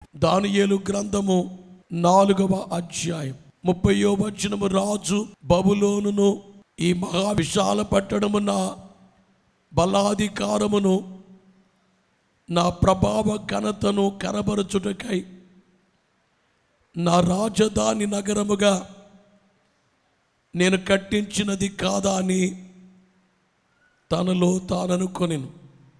దానియేలు గ్రంథము నాలుగవ అధ్యాయం ముప్పయో వచనము రాజు బబులోనును ఈ మహా విశాల పట్టణము నా బలాధికారమును నా ప్రభావ ఘనతను కనబరచుటకై నా రాజధాని నగరముగా నేను కట్టించినది కాదా అని తనలో తాననుకొనెను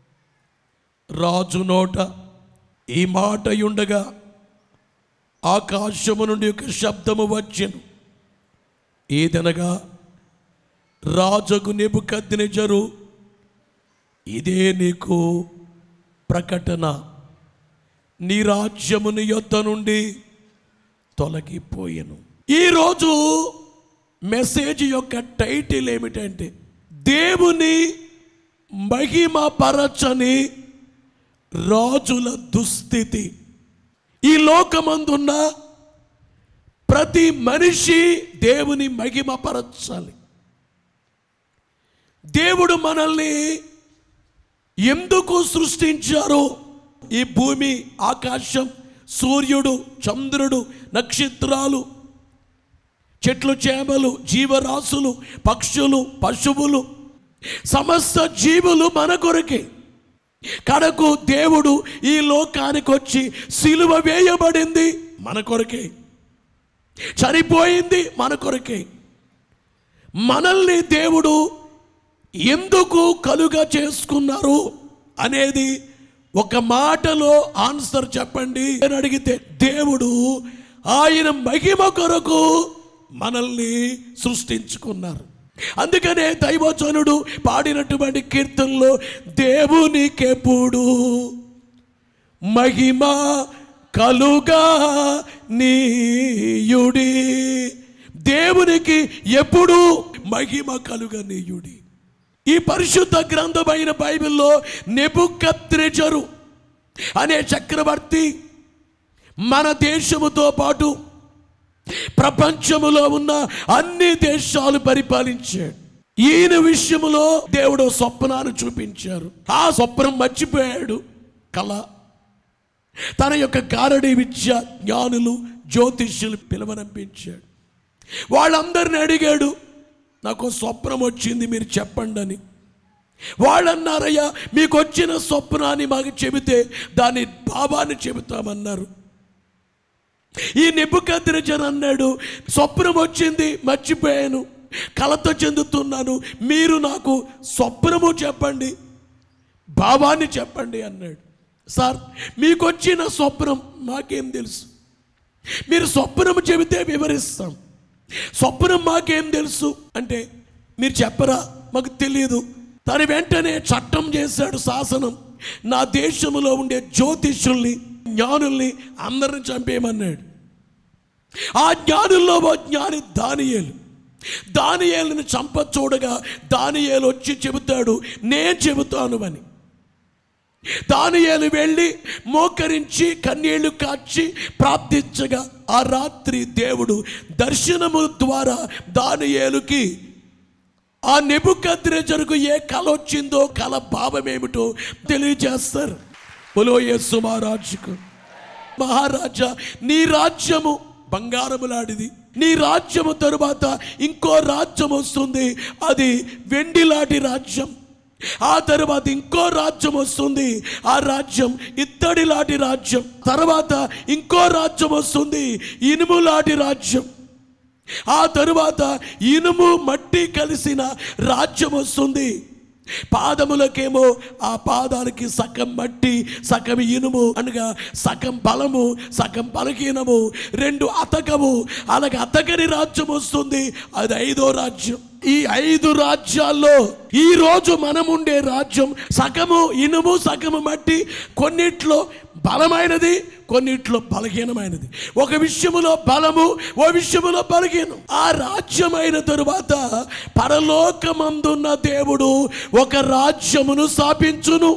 రాజు నోట ఈ మాట ఉండగా ఆకాశము నుండి ఒక శబ్దము వచ్చెను ఏదనగా రాజుకు నెబుకద్నెజరు ఇదే నీకు ప్రకటన నీ రాజ్యముని యొద్ద నుండి తొలగిపోయెను ఈరోజు మెసేజ్ యొక్క టైటిల్ ఏమిటంటే దేవుని మహిమ పరచని రాజుల దుస్థితి ఈ లోకమందున్న ప్రతి మనిషి దేవుని మహిమ పరచాలి దేవుడు మనల్ని ఎందుకు సృష్టించారు ఈ భూమి ఆకాశం సూర్యుడు చంద్రుడు నక్షత్రాలు చెట్లు చేమలు జీవరాశులు పక్షులు పశువులు సమస్త జీవులు మన కొరకే కడకు దేవుడు ఈ లోకానికి వచ్చి సిలువ వేయబడింది మన కొరకే చనిపోయింది మన కొరకే మనల్ని దేవుడు ఎందుకు కలుగా చేసుకున్నారు అనేది ఒక మాటలో ఆన్సర్ చెప్పండి అని అడిగితే దేవుడు ఆయన మహిమ కొరకు మనల్ని సృష్టించుకున్నారు అందుకనే దైవజనుడు పాడినటువంటి కీర్తనలో దేవునికెప్పుడు మహిమ కలుగా నీయుడి దేవునికి ఎప్పుడు మహిమ కలుగా నీయుడి ఈ పరిశుద్ధ గ్రంథమైన బైబిల్లో నెబుకత్రెజరు అనే చక్రవర్తి మన దేశముతో పాటు ప్రపంచములో ఉన్న అన్ని దేశాలు పరిపాలించాడు ఈయన విషయములో దేవుడు స్వప్నాన్ని చూపించారు ఆ స్వప్నం మర్చిపోయాడు కళ తన యొక్క గారడి విద్య జ్ఞానులు జ్యోతిష్యులు పిలవనంపించాడు వాళ్ళందరిని అడిగాడు నాకు స్వప్నం వచ్చింది మీరు చెప్పండి అని వాళ్ళు అన్నారయ్యా మీకు వచ్చిన స్వప్నాన్ని మాకు చెబితే దాని భావాన్ని చెబుతామన్నారు ఈ నెబ్బుకద్రజన్ అన్నాడు స్వప్నం వచ్చింది మర్చిపోయాను కలత చెందుతున్నాను మీరు నాకు స్వప్నము చెప్పండి భావాన్ని చెప్పండి అన్నాడు సార్ మీకు వచ్చిన స్వప్నం మాకేం తెలుసు మీరు స్వప్నం చెబితే వివరిస్తాం స్వప్నం మాకేం తెలుసు అంటే మీరు చెప్పరా మాకు తెలియదు తను వెంటనే చట్టం చేశాడు శాసనం నా దేశంలో ఉండే జ్యోతిష్యుల్ని జ్ఞానుల్ని అందరిని చంపేయమన్నాడు ఆ జ్ఞానుల్లో ఓ జ్ఞాని దానియేలు దానియేలుని చంప చూడగా దానియేలు వచ్చి చెబుతాడు నేను చెబుతాను అని దానియేలు వెళ్ళి మోకరించి కన్నీళ్లు కాచి ప్రార్థించగా ఆ రాత్రి దేవుడు దర్శనము ద్వారా దానియేలుకి ఆ నెబుకద్రెజరుకు ఏ కళ వచ్చిందో కళ భావం ఏమిటో తెలియజేస్తారు బలో యేసు మహారాజుకు మహారాజా నీ రాజ్యము బంగారములాడిది నీ రాజ్యము తరువాత ఇంకో రాజ్యం వస్తుంది అది వెండిలాంటి రాజ్యం ఆ తర్వాత ఇంకో రాజ్యం వస్తుంది ఆ రాజ్యం ఇత్తడిలాంటి రాజ్యం తర్వాత ఇంకో రాజ్యం వస్తుంది ఇనుములాంటి రాజ్యం ఆ తరువాత ఇనుము మట్టి కలిసిన రాజ్యం వస్తుంది పాదములకేమో ఆ పాదాలకి సగం మట్టి సగం ఇనుము అనగా సగం బలము సగం బలహీనము రెండు అతకము అలాగే అతకని రాజ్యం వస్తుంది అది ఐదో రాజ్యం ఈ ఐదు రాజ్యాల్లో ఈ రోజు మనం ఉండే రాజ్యం సగము ఇనుము సగము మట్టి కొన్నిట్లో బలమైనది కొన్నిట్లో బలహీనమైనది ఒక విషయములో బలము ఓ విషయములో బలహీనం ఆ రాజ్యమైన తరువాత పరలోకమందున్న దేవుడు ఒక రాజ్యమును స్థాపించును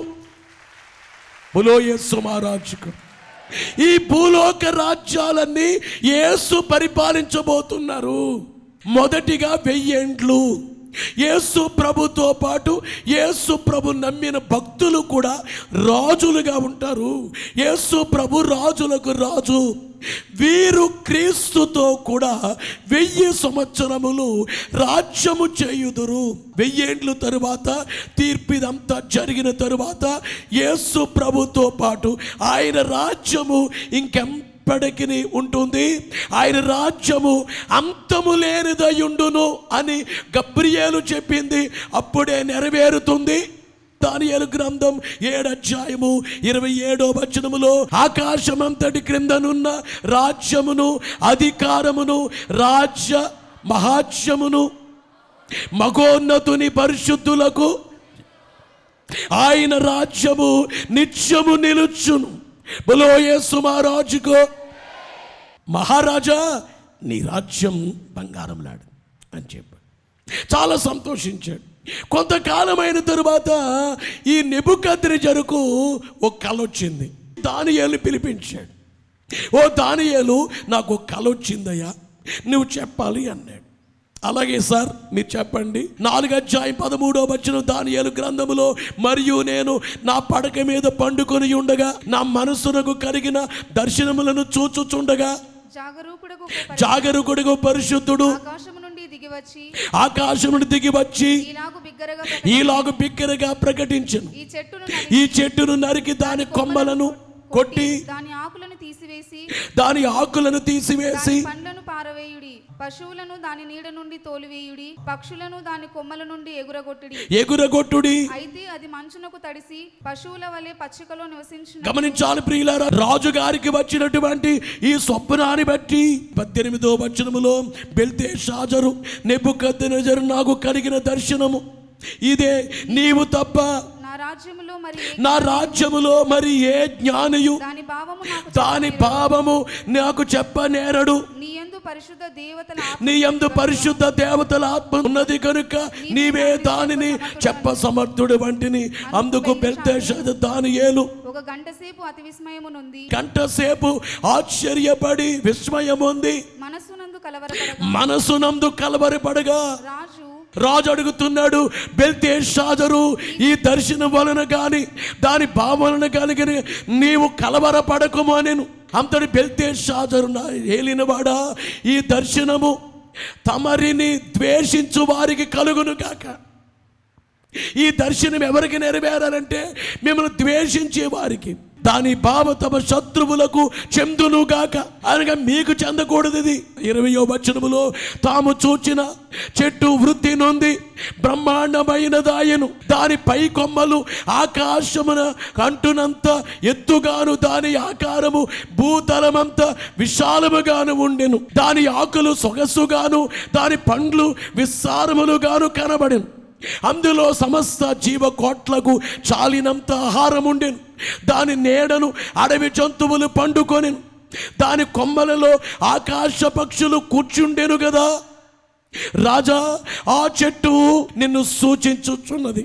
బులోయస్సు మహారాజుకు ఈ భూలోక రాజ్యాలన్నీ యేసు పరిపాలించబోతున్నారు మొదటిగా వెయ్యేండ్లు యేసు ప్రభుతో పాటు యేసు ప్రభు నమ్మిన భక్తులు కూడా రాజులుగా ఉంటారు యేసు ప్రభు రాజులకు రాజు వీరు క్రీస్తుతో కూడా వెయ్యి సంవత్సరములు రాజ్యము చేయుదురు వెయ్యేండ్ల తరువాత తీర్పిదంతా జరిగిన తరువాత యేసు ప్రభుతో పాటు ఆయన రాజ్యము ఇంకెం ఎప్పటికి ఉంటుంది ఆయన రాజ్యము అంతము లేనిదయుండును అని గబ్రియేలు చెప్పింది అప్పుడే నెరవేరుతుంది దానియేలు గ్రంథం ఏడు అధ్యాయము ఇరవై ఏడో వచనములో ఆకాశమంతటి క్రిందనున్న రాజ్యమును అధికారమును రాజ్య మహాజ్యమును మగోన్నతుని పరిశుద్ధులకు ఆయన రాజ్యము నిత్యము నిలుచును బలో యేసు మహారాజుకో మహారాజా నీ రాజ్యం బంగారం లాడు అని చెప్పాడు చాలా సంతోషించాడు కొంతకాలమైన తరువాత ఈ నెబుకద్రి జరుకు ఒక కళ వచ్చింది దానియేలు పిలిపించాడు ఓ దానియేలు నాకు ఒక కళ వచ్చిందయ్యా నువ్వు చెప్పాలి అన్నాడు అలాగే సార్ మీరు చెప్పండి నాలుగు అధ్యాయం పదమూడో వచ్చిన దానియేలు గ్రంథములో మరియు నేను నా పడక మీద పండుకొని ఉండగా నా మనసునకు కలిగిన దర్శనములను చూచుచుండగా జాగరూకుడకు జాగరుకుడుగు పరిశుద్ధుడు ఆకాశము నుండి దిగివచ్చి ఆకాశమును దిగి వచ్చి ఈలాగు బిగ్గరగా ఈలాగు బిగ్గరగా ప్రకటించను ఈ చెట్టును ఈ చెట్టును నరికి దాని కొమ్మలను కొట్టి దాని ఆకులను తీసివేసి దాని ఆకులను తీసివేసి దాని పండ్లను పారవేయుడి పశువులను దాని నీడ నుండి తోలివేయుడి పక్షులను దాని కొమ్మల నుండి ఎగురగొట్టుడి ఎగురగొట్టుడి అయితే అది మంచునకు తడిసి పశువుల వలె పచ్చికలో నివసించిన గమనించాలి ప్రియులారా రాజుగారికి వచ్చినటువంటి ఈ స్వప్నాన్ని బట్టి పద్దెనిమిదో వచనములో బెల్తే షాజరు నెబ్బుకద్దెనజరు నాకు కలిగిన దర్శనము ఇదే నీవు తప్ప నా రాజ్యములో మరి ఏ- నా రాజ్యములో మరి ఏ జ్ఞానియు దాని భావము నాకు దాని భావము నాకు చెప్పనేరడు నీ యందు పరిశుద్ధ దేవతల నీ యందు పరిశుద్ధ దేవతల ఆత్మ ఉన్నది కనుక నీవే దానిని చెప్ప సమర్థుడు వంటిని అందుకు బెల్తేషాజ దాని ఏలు ఒక గంట సేపు అతి విస్మయమునుంది గంట సేపు ఆశ్చర్యపడి విస్మయముంది మనస్సునందు కలవరపడగా మనసునందు కలవరపడగా రాజు రాజు అడుగుతున్నాడు బెల్తేషాజరు ఈ దర్శనం వలన గాని దాని భావనను కలిగిన నీవు కలవరపడకుమో నేను అంతటి బెల్తేషాజరు నా ఏలినవాడా ఈ దర్శనము తమరిని ద్వేషించు వారికి కలుగును కాక ఈ దర్శనం ఎవరికి నెరవేరాలంటే మిమ్మల్ని ద్వేషించే వారికి దాని భావ తమ శత్రువులకు చెందునుగాక అనగా మీకు చెందకూడదు ఇది ఇరవయో వచనములో తాము చూచిన చెట్టు వృద్ధి నొంది బ్రహ్మాండమైన దాయను దాని పై కొమ్మలు ఆకాశమున కంటునంత ఎత్తుగాను దాని ఆకారము భూతలమంత విశాలముగాను ఉండెను దాని ఆకులు సొగసుగాను దాని పండ్లు విస్తారములుగాను కనబడెను అందులో సమస్త జీవకోట్లకు చాలినంత ఆహారం ఉండెను దాని నీడను అడవి జంతువులు పండుకొని దాని కొమ్మలలో ఆకాశ పక్షులు కూర్చుండెను కదా రాజా ఆ చెట్టు నిన్ను సూచించుచున్నది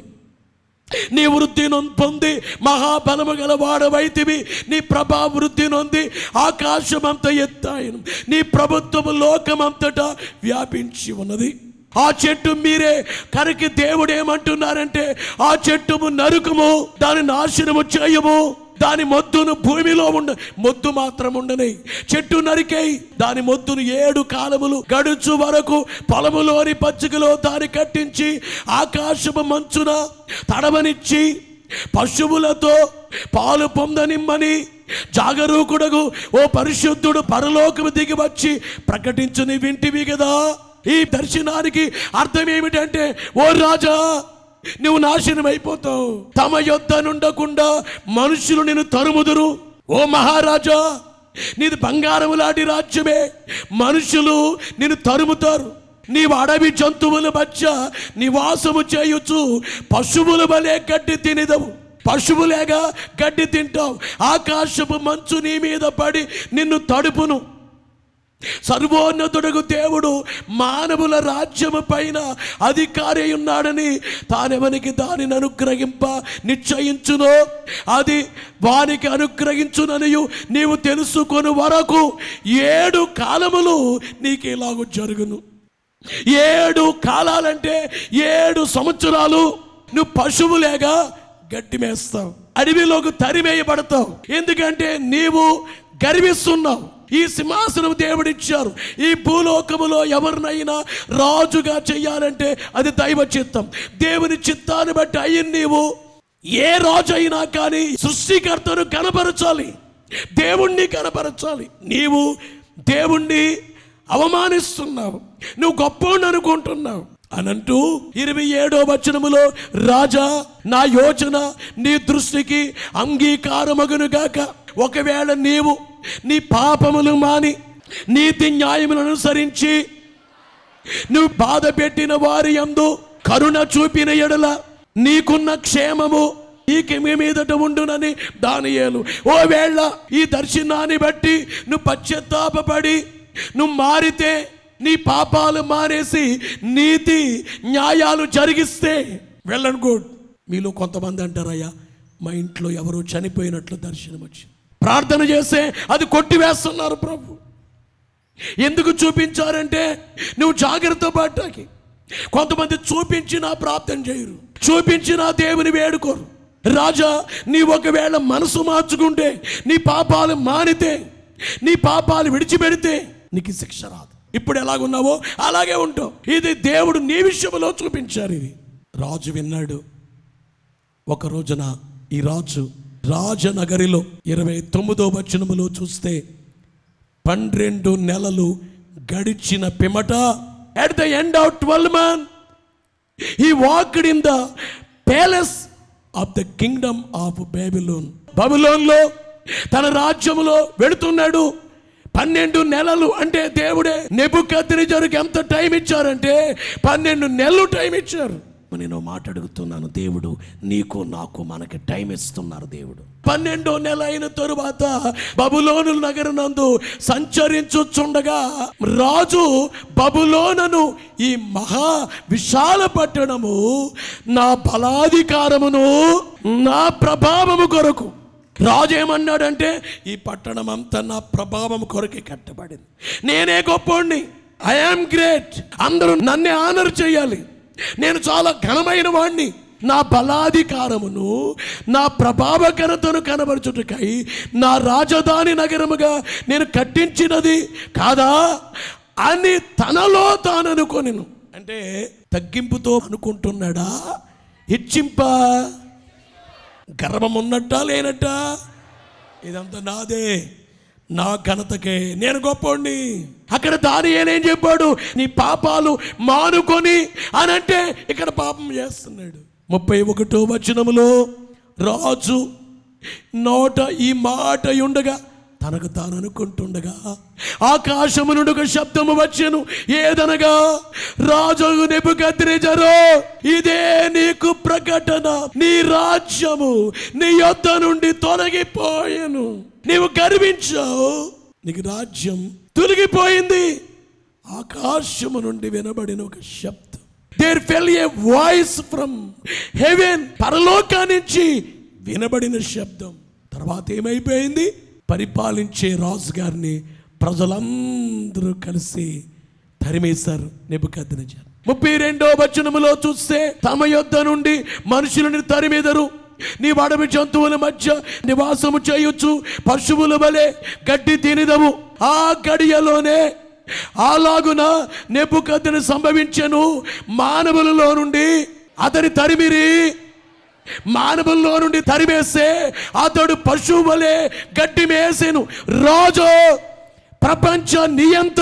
నీ వృద్ధి పొంది మహాబలము గల వాడవైతివి నీ ప్రభా వృద్ధి నొంది ఆకాశమంత ఎత్తాయను నీ ప్రభుత్వము లోకమంతటా వ్యాపించి ఉన్నది ఆ చెట్టు మీరే కరికి దేవుడు ఏమంటున్నారంటే ఆ చెట్టుము నరుకుము దాని నాశనము చేయము దాని మొద్దును భూమిలో ఉండ మొద్దు మాత్రం ఉండని చెట్టు నరికేయి దాని మొద్దును ఏడు కాలములు గడుచు వరకు పొలములోని పచ్చికలో దాని కట్టించి ఆకాశపు మంచున తడవనిచ్చి పశువులతో పాలు పొందనిమ్మని జాగరూకుడగు ఓ పరిశుద్ధుడు పరలోకము దిగి వచ్చి ప్రకటించుని వింటివి కదా ఈ దర్శనానికి అర్థం ఏమిటంటే ఓ రాజా నువ్వు నాశనం అయిపోతావు తమ యొద్ద నుండకుండా మనుషులు నిన్ను తరుముదురు ఓ మహారాజా నీది బంగారం లాంటి రాజ్యమే మనుషులు నిన్ను తరుముతారు నీవు అడవి జంతువుల మధ్య నివాసము చేయొచ్చు పశువుల వలె గడ్డి తినిదవు పశువులేగా గడ్డి తింటావు ఆకాశపు మంచు నీ మీద పడి నిన్ను తడుపును సర్వోన్నతుడకు దేవుడు మానవుల రాజ్యము పైన అధికారి అయి ఉన్నాడని తానెవనికి దానిని అనుగ్రహింప నిశ్చయించునో అది వానికి అనుగ్రహించుననియు నీవు తెలుసుకొని వరకు ఏడు కాలములు నీకు ఇలాగ జరుగును ఏడు కాలాలంటే ఏడు సంవత్సరాలు నువ్వు పశువులేగా గడ్డి మేస్తావు అడవిలోకి తరివేయబడతావు ఎందుకంటే నీవు గర్విస్తున్నావు ఈ సింహాసనం దేవుడిచ్చారు ఈ భూలోకములో ఎవరినైనా రాజుగా చెయ్యాలంటే అది దైవ చిత్తం దేవుని చిత్తాన్ని బట్టి అయ్యి నీవు ఏ రాజు అయినా కానీ సృష్టికర్తను కనపరచాలి దేవుణ్ణి కనపరచాలి నీవు దేవుణ్ణి అవమానిస్తున్నావు నువ్వు గొప్పోడు అనుకుంటున్నావు అనంటూ ఇరవై ఏడో వచనములో రాజా నా యోచన నీ దృష్టికి అంగీకారమగును గాక ఒకవేళ నీవు నీ పాపములు మాని నీతి న్యాయములను అనుసరించి నువ్వు బాధ పెట్టిన వారి యందు కరుణ చూపిన ఎడల నీకున్న క్షేమము నీకు మీ మీదట ఉండునని దానియేలు ఓ వేళ ఈ దర్శనాన్ని బట్టి నువ్వు పశ్చాత్తాపడి నువ్వు మారితే నీ పాపాలు మానేసి నీతి న్యాయాలు జరిగిస్తే వెళ్ళను గుడ్ మీలో కొంతమంది అంటారయ్యా మా ఇంట్లో ఎవరో చనిపోయినట్లు దర్శనం వచ్చింది ప్రార్థన చేస్తే అది కొట్టివేస్తున్నారు ప్రభు ఎందుకు చూపించారంటే నువ్వు జాగ్రత్త పడ్డాకి కొంతమంది చూపించినా ప్రార్థన చేయరు చూపించినా దేవుని వేడుకోరు రాజా నీ ఒకవేళ మనసు మార్చుకుంటే నీ పాపాలు మానితే నీ పాపాలు విడిచిపెడితే నీకు ఈ శిక్ష రాదు ఇప్పుడు ఎలాగున్నావో అలాగే ఉంటావు ఇది దేవుడు నీ విషయంలో చూపించారు ఇది రాజు విన్నాడు ఒక రోజున ఈ రాజు రాజనగరిలో ఇరవై తొమ్మిదో వచనములో చూస్తే పన్నెండు నెలలు గడిచిన పిమట at the end of twelve మన్ he walked in the palace of the kingdom of Babylon బబులోన్లో తన రాజ్యములో వెళుతున్నాడు పన్నెండు నెలలు అంటే దేవుడే నెబుకద్రిజరుకి ఎంత టైం ఇచ్చారంటే పన్నెండు నెలలు టైం ఇచ్చారు నేను మాట్లాడుతున్నాను దేవుడు నీకు నాకు మనకి టైం ఇస్తున్నారు దేవుడు పన్నెండో నెల అయిన తరువాత బబులోను నగరనందు సంచరించుచుండగా రాజు బబులోనను ఈ మహా విశాల పట్టణము నా బలాధికారమును నా ప్రభావము కొరకు రాజు ఏమన్నాడంటే ఈ పట్టణం అంతా నా ప్రభావం కొరకే కట్టబడింది నేనే గొప్పోడిని ఐఆమ్ గ్రేట్ అందరూ నన్నే ఆనర్ చేయాలి నేను చాలా ఘనమైన వాణ్ణి నా బలాధికారమును నా ప్రభావకరతను కనబరచుటకై నా రాజధాని నగరముగా నేను కట్టించినది కాదా అని తనలో తాను అనుకొనిను అంటే తగ్గింపుతో అనుకుంటున్నాడా హెచ్చింప గర్వం ఉన్నట్టా లేనట్టా ఇదంతా నాదే నా ఘనతకే నేను గొప్పోడిని అక్కడ దాని ఏనేం చెప్పాడు నీ పాపాలు మానుకొని అని అంటే ఇక్కడ పాపం చేస్తున్నాడు ముప్పై ఒకటో వచనములో రాజు నోట ఈ మాట ఉండగా తనకు తాను అనుకుంటుండగా ఆకాశము నుండి ఒక శబ్దము వచ్చెను ఏదనగా రాజు నెబుకద్రెజరో ఇదే నీకు ప్రకటన నీ రాజ్యము నీ యొద్ద నుండి తొలగిపోయాను నీవు గర్వించావు నీకు రాజ్యం తొలగిపోయింది ఆకాశము నుండి వినబడిన ఒక శబ్దం there fell a voice from heaven పరలోకా నుంచి వినబడిన శబ్దం తర్వాత ఏమైపోయింది పరిపాలించే రాజు గారిని ప్రజలందరూ కలిసి తరిమేశారు నెబుకద్నెజర్ ముప్పై రెండో వచనములో చూస్తే తమ యొద్ద నుండి మనుషులని తరిమేదరు నీ అడవి జంతువుల మధ్య నివాసము చేయొచ్చు పశువుల వలె గడ్డి తినిదము ఆ గడియలోనే అలాగున నెప్పుకద్దను సంభవించెను మానవులలో నుండి అతని తరిమిరి మానవుల్లో నుండి తరిమేస్తే అతడు పశువు వలె గడ్డి మేసెను రాజు ప్రపంచ నియంత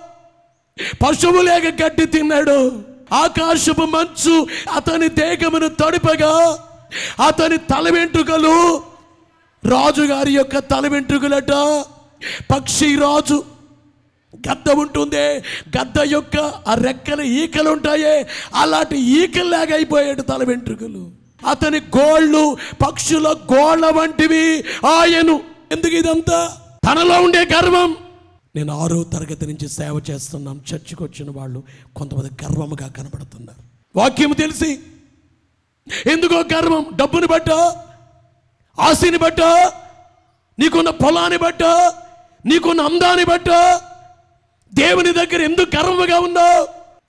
పశువులేక గడ్డి తిన్నాడు ఆకాశపు మంచు అతని దేహమును తడిపగా అతని తల వెంట్రుకలు రాజుగారి యొక్క తల వెంట్రుకలట పక్షి రాజు గద్ద ఉంటుందే గద్ద యొక్క ఆ రెక్కల ఈకలు ఉంటాయే అలాంటి ఈకల్లాగా అయిపోయాడు తల వెంట్రుకలు అతని గోళ్ళు పక్షుల గోళ్ళ వంటివి ఆయను ఎందుకు ఇదంతా తనలో ఉండే గర్వం నేను ఆరో తరగతి నుంచి సేవ చేస్తున్నాం చర్చికి వచ్చిన వాళ్ళు కొంతమంది గర్వముగా కనబడుతున్నారు వాక్యం తెలిసి ఎందుకో గర్వం డబ్బుని బట్ట ఆస్తిని బట్ట నీకున్న పొలాన్ని బట్ట నీకున్న అందాన్ని బట్ట దేవుని దగ్గర ఎందుకు గర్వముగా ఉన్నావు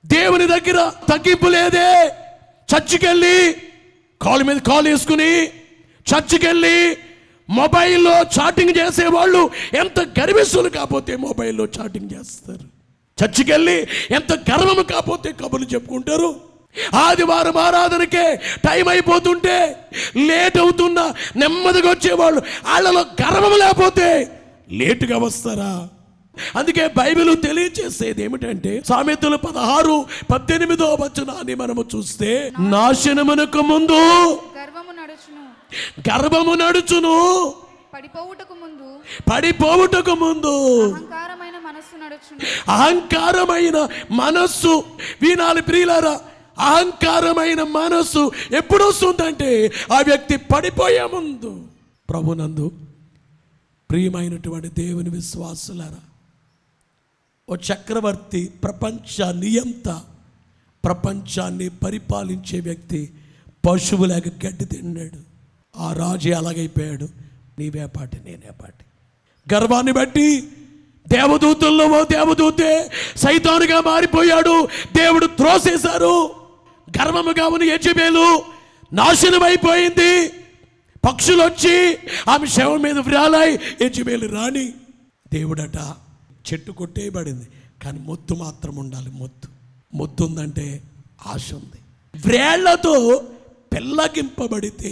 దేవుని దగ్గర తగ్గింపు లేదే చర్చికెళ్ళి కాలు మీద కాలు వేసుకుని చర్చికెళ్ళి మొబైల్లో చాటింగ్ చేసేవాళ్ళు ఎంత గర్విస్తులు కాకపోతే మొబైల్లో చాటింగ్ చేస్తారు చర్చికెళ్ళి ఎంత గర్వము కాకపోతే కబుర్లు చెప్పుకుంటారు ఆదివారం ఆరాధనకే టైం అయిపోతుంటే లేట్ అవుతున్నా నెమ్మదిగా వచ్చేవాళ్ళు వాళ్ళలో గర్వం లేకపోతే లేటుగా వస్తారా అందుకే బైబిల్ తెలియజేసేది ఏమిటంటే సామెతలు పదహారు పద్దెనిమిదో వచనాన్ని మనము చూస్తే నాశనమునకు ముందు గర్వము నడుచును గర్భము నడుచును పడిపోవుటకు ముందు పడిపోవుటకు ముందు అహంకారమైన మనస్సు నడుచును అహంకారమైన మనస్సు వినాలి ప్రియులారా అహంకారమైన మనస్సు ఎప్పుడు వస్తుందంటే ఆ వ్యక్తి పడిపోయే ముందు ప్రభునందు ప్రియమైనటువంటి దేవుని విశ్వాసులారా ఓ చక్రవర్తి ప్రపంచ నియంత ప్రపంచాన్ని పరిపాలించే వ్యక్తి పశువులాగా గడ్డి తిన్నాడు ఆ రాజు అలాగైపోయాడు నీవేపాటి నేనేపాటి గర్వాన్ని బట్టి దేవదూతుల్లో ఓ దేవదూతే సైతానుగా మారిపోయాడు దేవుడు త్రోసేశారు గర్వముగా ఉన్న యజబేలు నాశనం అయిపోయింది పక్షులు వచ్చి ఆమె శవం మీద వ్రాలాయి యజబేలు రాణి దేవుడట చెట్టు కొట్టేయబడింది కానీ మొత్తు మాత్రం ఉండాలి మొత్తు మొత్తు ఉందంటే ఆశ ఉంది వ్రేళ్లతో పెళ్ళగింపబడితే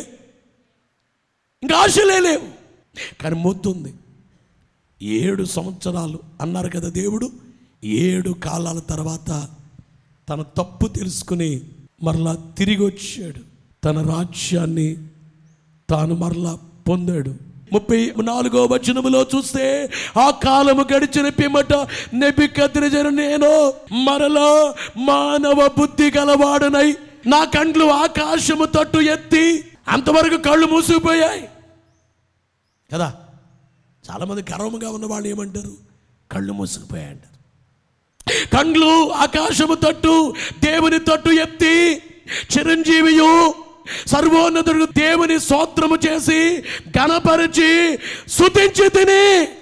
ఇంకా ఆశలే లేవు కానీ మొత్తు ఉంది ఏడు సంవత్సరాలు అన్నారు కదా దేవుడు ఏడు కాలాల తర్వాత తన తప్పు తెలుసుకుని మరలా తిరిగి వచ్చాడు తన రాజ్యాన్ని తాను మరలా పొందాడు ముప్పై నాలుగో వచనములో చూస్తే ఆ కాలము గడిచిన పిమ్మట నెబికద్రజను నేను మరలా మానవ బుద్ధి గలవాడనై నా కండ్లు ఆకాశము తట్టు ఎత్తి అంతవరకు కళ్ళు మూసిపోయాయి కదా చాలామంది గర్వముగా ఉన్న వాళ్ళు ఏమంటారు కళ్ళు మూసుకుపోయాయి అంటారు కండ్లు ఆకాశము తట్టు దేవుని తట్టు ఎత్తి చిరంజీవియు సర్వోన్నతుడు దేవుని స్తోత్రము చేసి గణపరిచి సుతించి తిని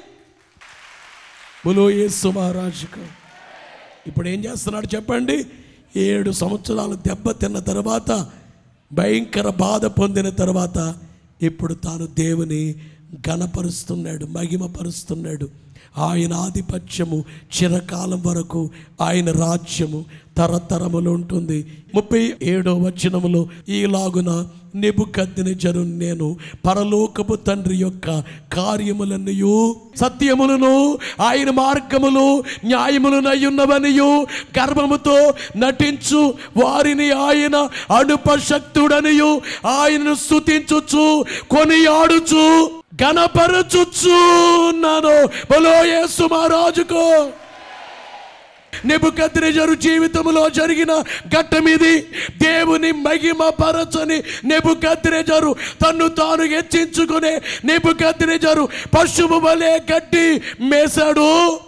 బులో యేసు మహారాజుకు ఇప్పుడు ఏం చేస్తున్నాడు చెప్పండి ఏడు సంవత్సరాలు దెబ్బ తిన్న తర్వాత భయంకర బాధ పొందిన తర్వాత ఇప్పుడు తాను దేవుని ఘనపరుస్తున్నాడు మహిమపరుస్తున్నాడు ఆయన ఆధిపత్యము చిరకాలం వరకు ఆయన రాజ్యము తరతరములు ఉంటుంది ముప్పై ఏడో వచనములో ఈలాగున నెబుకద్దిన జరు నేను పరలోకపు తండ్రి యొక్క కార్యములన్నయు సత్యములను ఆయన మార్గములు న్యాయములనయ్యున్నవనియు గర్భముతో నటించు వారిని ఆయన అనుపశక్తుడనియు ఆయనను స్తుతించుచు కొనియాడుచు గణపరచుచు నాను బలో యేసు మహారాజుకు నెబుకద్రెజరు జీవితంలో జరిగిన ఘట్టమిది దేవుని మహిమ పరచని నెబుకద్రెజరు తన్ను తాను హెచ్చించుకునే నెబుకద్రెజరు పశువు వలె గడ్డి మేశాడు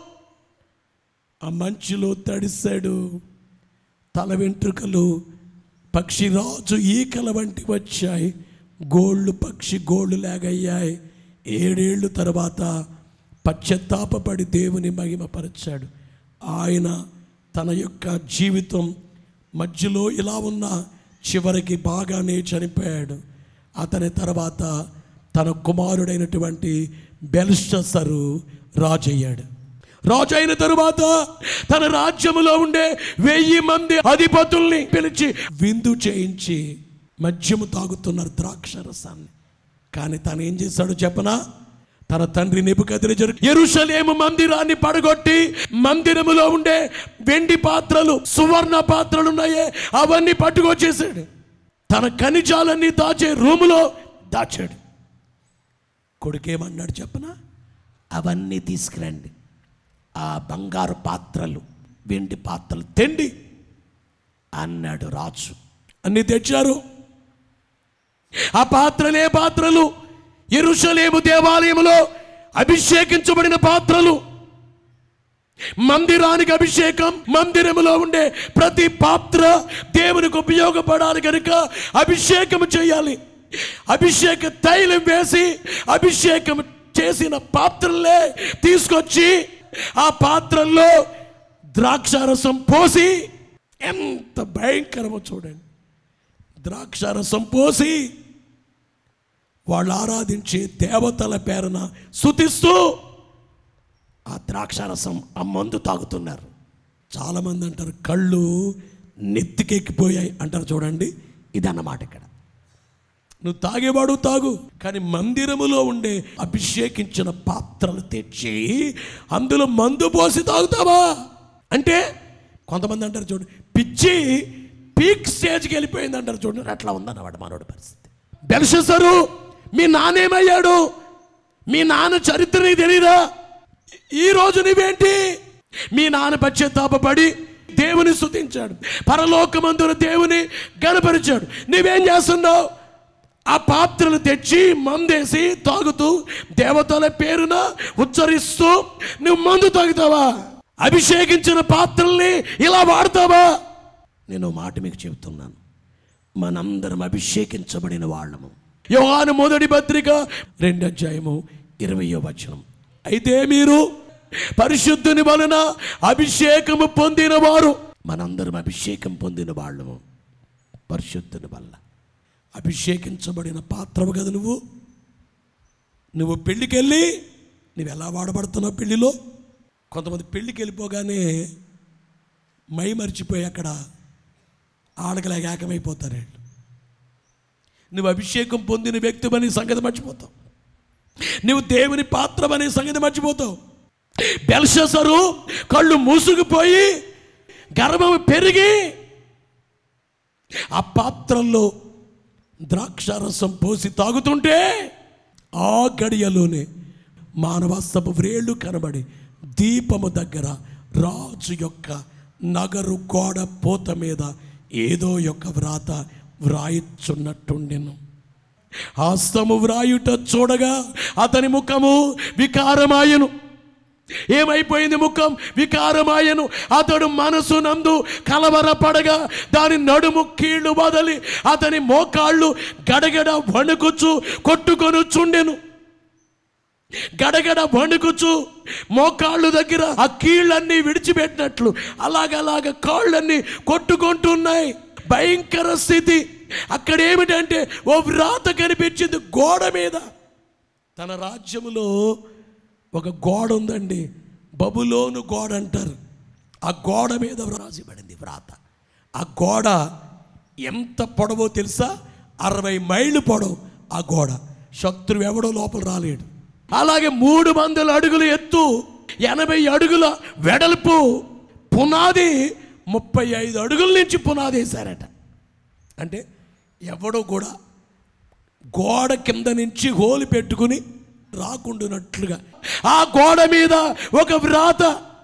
ఆ మంచులో తడిశాడు తల వెంట్రుకలు పక్షిరాజు ఈకల వంటి వచ్చాయి గోళ్ళు పక్షి గోళ్ళు లాగయ్యాయి ఏడేళ్ళు తర్వాత పశ్చాత్తాపపడి దేవుని మహిమపరిచాడు ఆయన తన యొక్క జీవితం మధ్యలో ఇలా ఉన్న చివరికి బాగానే చనిపోయాడు అతని తర్వాత తన కుమారుడైనటువంటి బెల్షసరు రాజయ్యాడు రాజు అయిన తరువాత తన రాజ్యములో ఉండే వెయ్యి మంది అధిపతుల్ని పిలిచి విందు చేయించి మద్యము తాగుతున్నారు ద్రాక్ష రసాన్ని కానీ తను ఏం చేశాడు చెప్పనా తన తండ్రి నెబుకద్రెజరు ఎరుషలేము మందిరాన్ని పడగొట్టి మందిరములో ఉండే వెండి పాత్రలు సువర్ణ పాత్రలు ఉన్నాయే అవన్నీ పట్టుకొచ్చేసాడు తన ఖనిజాలన్నీ దాచే రూములో దాచాడు కొడుకేమన్నాడు చెప్పనా అవన్నీ తీసుకురండి ఆ బంగారు పాత్రలు వెండి పాత్రలు తెండి అన్నాడు రాజు అన్ని తెచ్చారు ఆ పాత్రలే పాత్రలు ఎరుషలేము దేవాలయములో అభిషేకించబడిన పాత్రలు మందిరానికి అభిషేకం మందిరములో ఉండే ప్రతి పాత్ర దేవునికి ఉపయోగపడాలి కనుక అభిషేకం చేయాలి అభిషేక తైలం వేసి అభిషేకం చేసిన పాత్రలే తీసుకొచ్చి ఆ పాత్రల్లో ద్రాక్షారసం పోసి ఎంత భయంకరమో చూడండి ద్రాక్షారసం పోసి వాళ్ళు ఆరాధించే దేవతల పేరున శుతిస్తూ ఆ ద్రాక్షారసం ఆ మందు తాగుతున్నారు చాలామంది అంటారు కళ్ళు నెత్తికెక్కిపోయాయి అంటారు చూడండి ఇదన్నమాట ఇక్కడ నువ్వు తాగేవాడు తాగు కానీ మందిరములో ఉండే అభిషేకించిన పాత్రలు తెచ్చి అందులో మందు పోసి తాగుతావా అంటే కొంతమంది అంటారు చూడండి పిచ్చి పీక్ స్టేజ్కి వెళ్ళిపోయింది అంటారు చూడండి అట్లా ఉందన్నమాట మనోడి పరిస్థితి బెల్షసరు మీ నాన్నేమయ్యాడు మీ నాన్న చరిత్ర నీకు తెలీదా ఈ రోజు నువ్వేంటి మీ నాన్న పశ్చాత్తాపడి దేవుని స్తుతించాడు పరలోకమందున దేవుని గనపరిచాడు నువ్వేం చేస్తున్నావు ఆ పాత్రలు తెచ్చి మందేసి తాగుతూ దేవతల పేరున ఉచ్చరిస్తూ నువ్వు మందు తాగుతావా అభిషేకించిన పాత్రల్ని ఇలా వాడతావా నేను మాట మీకు చెబుతున్నాను మనందరం అభిషేకించబడిన వాళ్ళము యోహాను మొదటి పత్రిక రెండు అధ్యాయము ఇరవయో వచనం అయితే మీరు పరిశుద్ధుని వలన అభిషేకము పొందిన వారు మనందరం అభిషేకం పొందిన వాళ్ళము పరిశుద్ధుని వల్ల అభిషేకించబడిన పాత్రవు కదా నువ్వు నువ్వు పెళ్ళికి వెళ్ళి నువ్వు ఎలా వాడబడుతున్నావు పెళ్ళిలో కొంతమంది పెళ్ళికి వెళ్ళిపోగానే మై మర్చిపోయి అక్కడ ఆడకలేక ఏకమైపోతారు వీళ్ళు నువ్వు అభిషేకం పొందిన వ్యక్తివని సంగతి మర్చిపోతావు నువ్వు దేవుని పాత్రమనే సంగతి మర్చిపోతావు బెల్షసరు కళ్ళు మూసుకుపోయి గర్భం పెరిగి ఆ పాత్రల్లో ద్రాక్షారసం పోసి తాగుతుంటే ఆ గడియలోనే మానవాస్తపు వ్రేళ్ళు కనబడి దీపము దగ్గర రాజు యొక్క నగరు గోడ పోత మీద ఏదో యొక్క వ్రాత వ్రాయిచున్నట్టుండెను హస్తము వ్రాయుట చూడగా అతని ముఖము వికారమాయను ఏమైపోయింది ముఖం వికారమాయను అతడు మనసు నందు కలవరపడగా దాని నడుము కీళ్లు వదలి అతని మోకాళ్ళు గడగడ వణుకుచు కొట్టుకొనుచుండెను గడగడ వణుకుచు మోకాళ్ళు దగ్గర ఆ కీళ్ళన్నీ విడిచిపెట్టినట్లు అలాగలాగ కాళ్ళన్నీ కొట్టుకుంటున్నాయి భయంకర స్థితి అక్కడ ఏమిటంటే ఓ వ్రాత కనిపించింది గోడ మీద తన రాజ్యములో ఒక గోడ ఉందండి బబులోను గోడ అంటారు ఆ గోడ మీద వ్రాసిబడింది వ్రాత ఆ గోడ ఎంత పొడవో తెలుసా అరవై మైళ్ళు పొడవు ఆ గోడ శత్రువు ఎవడో లోపల రాలేడు అలాగే మూడు వందల అడుగుల ఎత్తు ఎనభై అడుగుల వెడల్పు పునాది ముప్పై ఐదు అడుగుల నుంచి పునాది వేశారట అంటే ఎవడో కూడా గోడ కింద నుంచి హోలు పెట్టుకుని రాకుండానట్లుగా ఆ గోడ మీద ఒక వ్రాత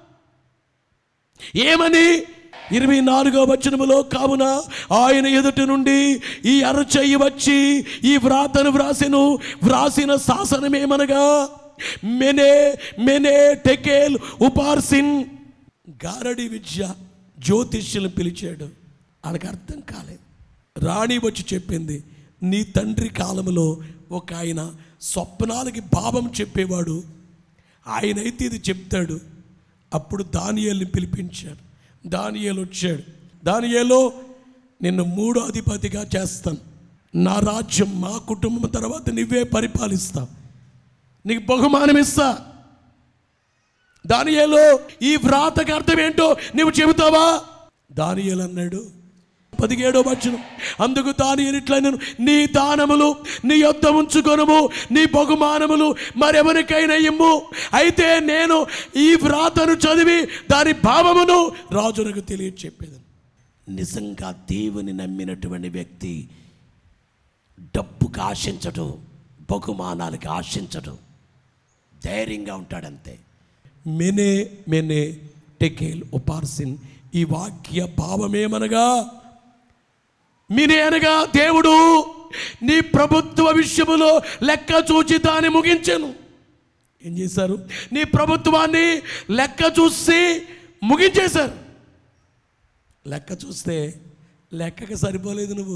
ఏమని ఇరవై నాలుగో వచనములో కావున ఆయన ఎదుటి నుండి ఈ అరచెయ్యి వచ్చి ఈ వ్రాతను వ్రాసెను వ్రాసిన శాసనమేమనగా మెనే మెనే టెకేల్ ఉపార్సిన్ గారడి విద్య జ్యోతిష్యులు పిలిచాడు వాళ్ళకి అర్థం కాలేదు రాణి వచ్చి చెప్పింది నీ తండ్రి కాలంలో ఒక ఆయన స్వప్నాలకి భావం చెప్పేవాడు ఆయనైతే ఇది చెప్తాడు అప్పుడు దానియేల్ని పిలిపించాడు దానియేలు వచ్చాడు దానియేలో నిన్ను మూడో అధిపతిగా చేస్తాను నా రాజ్యం మా కుటుంబం తర్వాత నువ్వే పరిపాలిస్తావు నీకు బహుమానం ఇస్తా దానియేలో ఈ వ్రాతకి అర్థం ఏంటో నువ్వు చెబుతావా దానియేలు అన్నాడు పదిహేడో వచనం అందుకు దాని ఇట్లా నేను నీ దానములు నీ యొద్ద ఉంచుకొనుము నీ బహుమానములు మరెవరికైనా ఇమ్ము అయితే నేను ఈ వ్రాతను చదివి దాని భావమును రాజునకు తెలియచెప్పేది నిజంగా దేవుని నమ్మినటువంటి వ్యక్తి డబ్బుకి ఆశించడు బహుమానాలకి ఆశించడు ధైర్యంగా ఉంటాడంతే మెనే మెనే టెకేల్ ఉపార్సిన్ ఈ వాక్య భావమేమనగా మినే అనగా దేవుడు నీ ప్రభుత్వ విషయములో లెక్క చూచి దాన్ని ముగించెను ఏం చేశారు నీ ప్రభుత్వాన్ని లెక్క చూసి ముగించేశారు లెక్క చూస్తే లెక్కకి సరిపోలేదు నువ్వు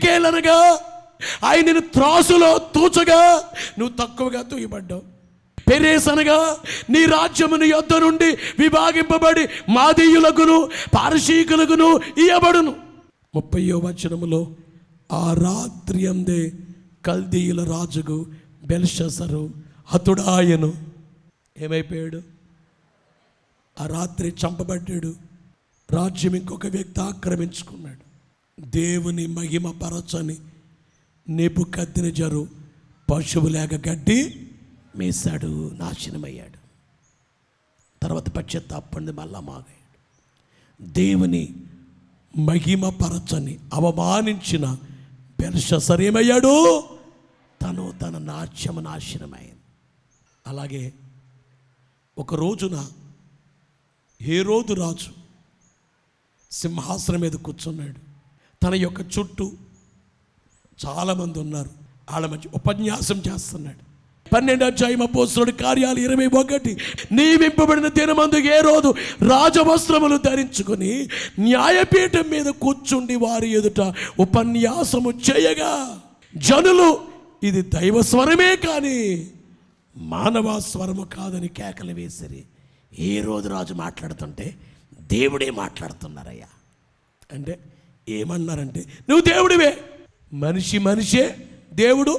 టిక్కేలనగా ఆయనను త్రాసులో తూచగా నువ్వు తక్కువగా తూయబడ్డావు పెరేస్ అనగా నీ రాజ్యముని యొద్ద నుండి విభాగింపబడి మాదీయులకును పారసీకులకును ఇయ్యబడును ముప్పయో వచనములో ఆ రాత్రి అందే కల్దీయుల రాజుకు బెల్షసరు హతుడాయను ఏమైపోయాడు ఆ రాత్రి చంపబడ్డాడు రాజ్యం ఇంకొక వ్యక్తి ఆక్రమించుకున్నాడు దేవుని మహిమ పరచని నెపు కత్తిన జరు పశువులేక గడ్డి మేసాడు నాశనమయ్యాడు తర్వాత పశ్చాత్తాపండి మళ్ళా మాగాడు దేవుని మహిమ పరచని అవమానించిన బెల్షసరేమయ్యాడు తను తన నాట్యము నాశనమైంది అలాగే ఒక రోజున ఏ రోజు రాజు సింహాసనం మీద కూర్చున్నాడు తన యొక్క చుట్టూ చాలామంది ఉన్నారు వాళ్ళ మధ్య ఉపన్యాసం చేస్తున్నాడు పన్నెండు అధ్యాయం అపోస్తుడు కార్యాలు ఇరవై ఒకటి నియమింపబడిన దినమందు ఏ రోజు రాజవస్త్రములు ధరించుకొని న్యాయపీఠం మీద కూర్చుండి వారి ఎదుట ఉపన్యాసము చేయగా జనులు ఇది దైవ స్వరమే కానీ మానవ స్వరము కాదని కేకలు వేసిరి ఏ రోజు రాజు మాట్లాడుతుంటే దేవుడే మాట్లాడుతున్నారయ్యా అంటే ఏమన్నారంటే నువ్వు దేవుడివే మనిషి మనిషే దేవుడు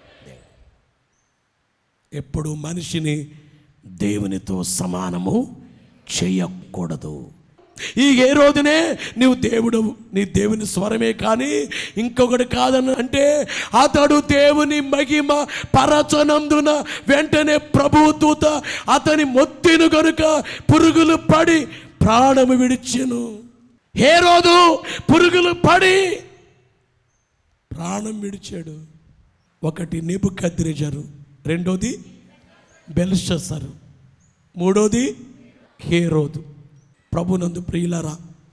ఎప్పుడు మనిషిని దేవునితో సమానము చేయకూడదు ఈ ఏ రోజునే నీవు దేవుడు నీ దేవుని స్వరమే కానీ ఇంకొకటి కాదని అంటే అతడు దేవుని మహిమ పరచనందున వెంటనే ప్రభుదూత అతని మొత్తిను గనుక పురుగులు పడి ప్రాణము విడిచెను ఏ రోజు పురుగులు పడి ప్రాణం విడిచాడు ఒకటి నెబు కద్రిజరు రెండోది బెల్షసరు మూడోది హేరోదు ప్రభునందు ప్రియులరా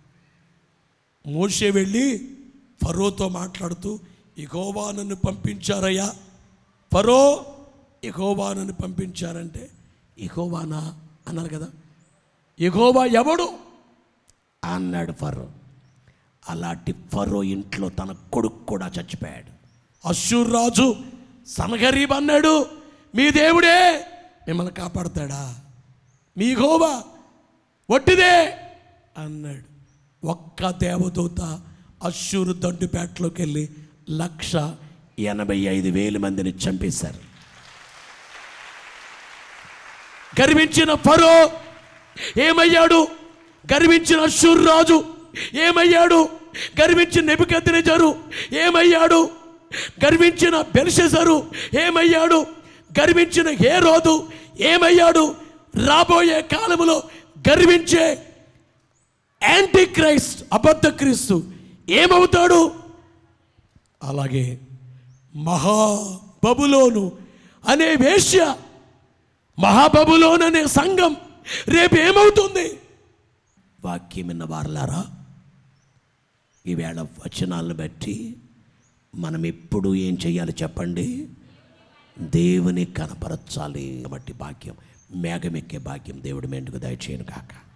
మోషే వెళ్ళి ఫరోతో మాట్లాడుతూ ఇగోవా నన్ను పంపించారయ్యా ఫరో ఇగోవా నన్ను పంపించారంటే ఇగోవానా అన్నారు కదా ఇగోవా ఎవడు అన్నాడు ఫరో అలాంటి ఫరో ఇంట్లో తన కొడుకు కూడా చచ్చిపోయాడు అశ్షూర్ రాజు సనగరీబ్ అన్నాడు మీ దేవుడే మిమ్మల్ని కాపాడతాడా మీ గోవా ఒట్టిదే అన్నాడు ఒక్క దేవదూత అశ్షూరు దండుపేటలోకి వెళ్ళి లక్ష ఎనభై ఐదు వేల మందిని చంపేశారు గర్వించిన ఫరో ఏమయ్యాడు గర్వించిన అశ్షూర్ రాజు ఏమయ్యాడు గర్వించిన నెబుకద్రెజరు ఏమయ్యాడు గర్వించిన బెల్షెసరు ఏమయ్యాడు గర్వించిన హేరోదు ఏమయ్యాడు రాబోయే కాలములో గర్వించే యాంటీ క్రైస్ట్ అబద్ధ క్రీస్తు ఏమవుతాడు అలాగే మహాబబులోను అనే వేశ్య మహాబబులోన్ అనే సంఘం రేపు ఏమవుతుంది వాక్యం విన్న వారలారా ఈవేళ వచనాలను బట్టి మనం ఎప్పుడు ఏం చేయాలి చెప్పండి దేవుని కనపరచాలి కాబట్టి భాగ్యం మేఘమెక్కే భాగ్యం దేవుడు మెండుకు దయచేయను కాక